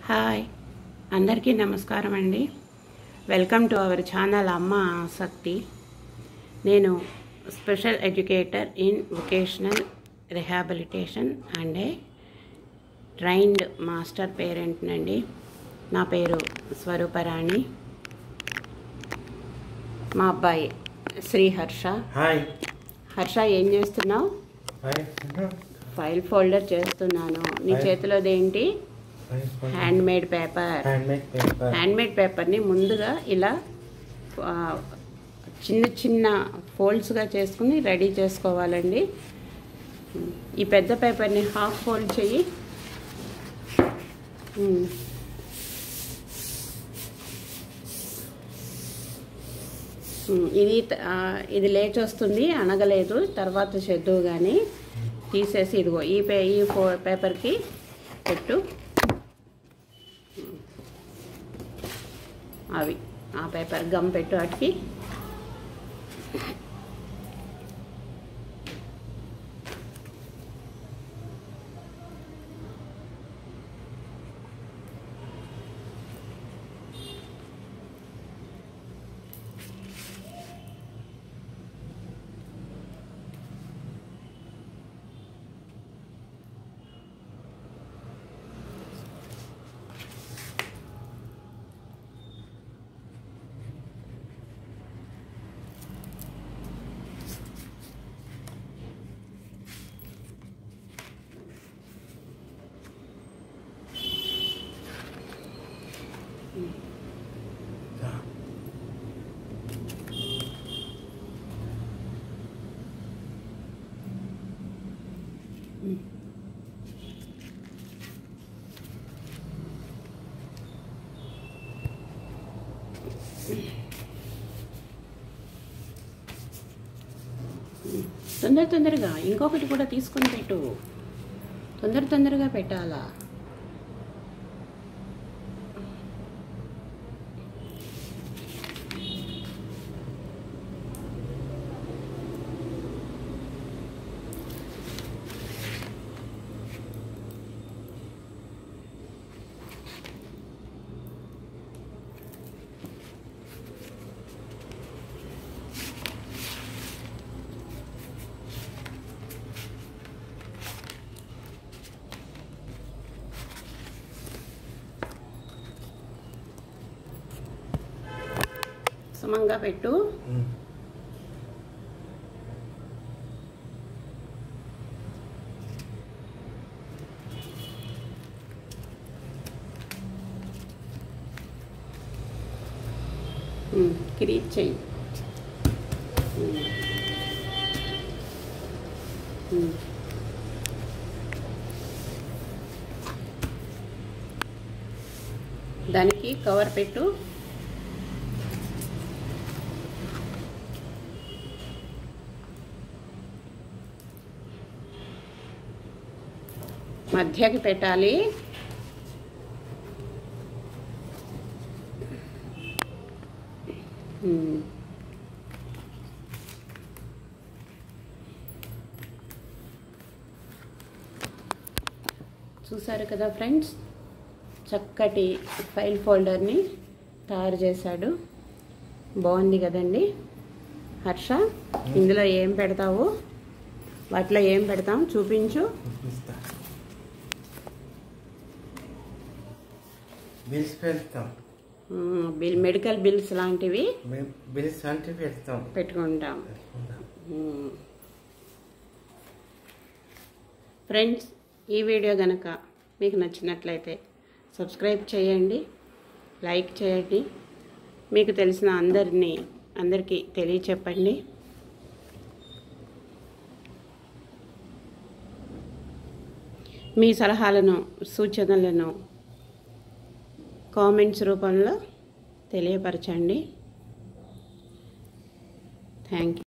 Hi అందరికీ నమస్కారం అండి వెల్కమ్ టు అవర్ ఛానల్ అమ్మ ఆసక్తి నేను special educator in vocational rehabilitation and a trained master parent నండి నా పేరు స్వరూపరాణి మా అబ్బాయి శ్రీహర్ష హాయ్ హర్ష ఏం చేస్తున్నావు హాయ్ ఫైల్ ఫోల్డర్ చేస్తున్నాను నీ Hi. చేతిలోది ఏంటి handmade paper handmade paper handmade పేపర్ని ముందుగా ఇలా ఆ, చిన్న చిన్న ఫోల్డ్స్గా చేసుకుని రెడీ చేసుకోవాలండి ఈ పెద్ద పేపర్ని హాఫ్ ఫోల్డ్ చెయ్యి ఉమ్. ఉమ్, ఇది త- ఆ, ఇది లేచి వస్తుంది అనగలేదు తర్వాత చేద్దువు కానీ తీసేసి ఇదిగో ఈ పే ఈ ఫో పేపర్కి పెట్టు అవి ఆ పేపర్ గమ్ పెట్టు వాటికి తొందర తొందరగా ఇంకొకటి కూడా తీసుకొని పెట్టు తొందర తొందరగా పెట్టాలా సమంగా పెట్టు క్రీచ్ చెయ్యి ఉమ్. ఉమ్. దానికి కవర్ పెట్టు మధ్యకి పెట్టాలి ఉమ్. చూసారు కదా ఫ్రెండ్స్ చక్కటి ఫైల్ ఫోల్డర్ని తయారు చేశాడు బాగుంది కదండి హర్ష ఇందులో ఏం పెడతావు వాటిలో ఏం పెడతాం చూపించు చూపిస్తా బిల్స్ పెడతాం ఉమ్, బిల్ మెడికల్ బిల్స్ లాంటివి మేము బిల్స్ అంటే పెడతాం పెట్టుకుంటాం పెట్టుకుంటాం. ఉమ్. ఫ్రెండ్స్ ఈ వీడియో కనుక మీకు నచ్చినట్లయితే సబ్స్క్రైబ్ చేయండి లైక్ చేయండి మీకు తెలిసిన అందరినీ అందరికీ తెలియచెప్పండి మీ సలహాలను సూచనలను కామెంట్స్ రూపంలో తెలియపరచండి థ్యాంక్ యూ